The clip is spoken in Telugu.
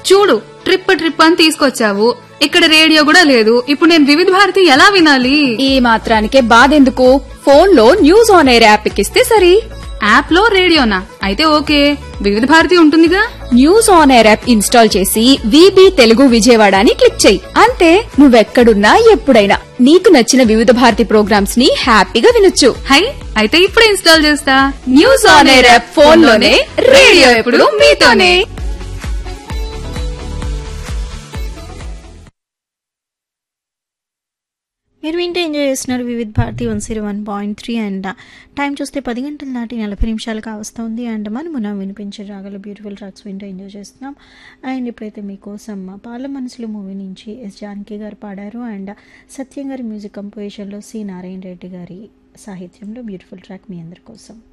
చూడు ట్రిప్ ట్రిప్ అని తీసుకొచ్చావు ఇక్కడ రేడియో కూడా లేదు ఇప్పుడు నేను వివిధ భారతి ఎలా వినాలి ఈ మాత్రానికే బాధెందుకు ఫోన్ లో న్యూస్ ఆన్ ఎయిర్ యాప్ ఎక్కిస్తే సరి యాప్ లో రేడియోనా అయితే ఓకే వివిధ భారతి ఉంటుందిగా news on air app install చేసి విబి తెలుగు విజయవాడ అని క్లిక్ చేయి అంతే నువ్వెక్కడున్నా ఎప్పుడైనా నీకు నచ్చిన వివిధ భారతి ప్రోగ్రామ్స్ ని హ్యాపీగా వినొచ్చు హై అయితే ఇప్పుడే ఇన్స్టాల్ చేస్తా news on air app phone లోనే రేడియో ఎప్పుడు మీతోనే మీరు వింటే ఎంజాయ్ చేస్తున్నారు Vividh Bharati one zero one point three and time చూస్తే పది గంటల నాటి నలభై నిమిషాలు కావస్తుంది అండ్ మనమున వినిపించే రాగల బ్యూటిఫుల్ ట్రాక్స్ వింటూ ఎంజాయ్ చేస్తున్నాం అండ్ ఇప్పుడైతే మీకోసం పాల మనసులు మూవీ నుంచి ఎస్ జానకి గారు పాడారు అండ్ సత్యం గారి మ్యూజిక్ కంపోజిషన్లో సి నారాయణ రెడ్డి గారి సాహిత్యంలో బ్యూటిఫుల్ ట్రాక్ మీ అందరి కోసం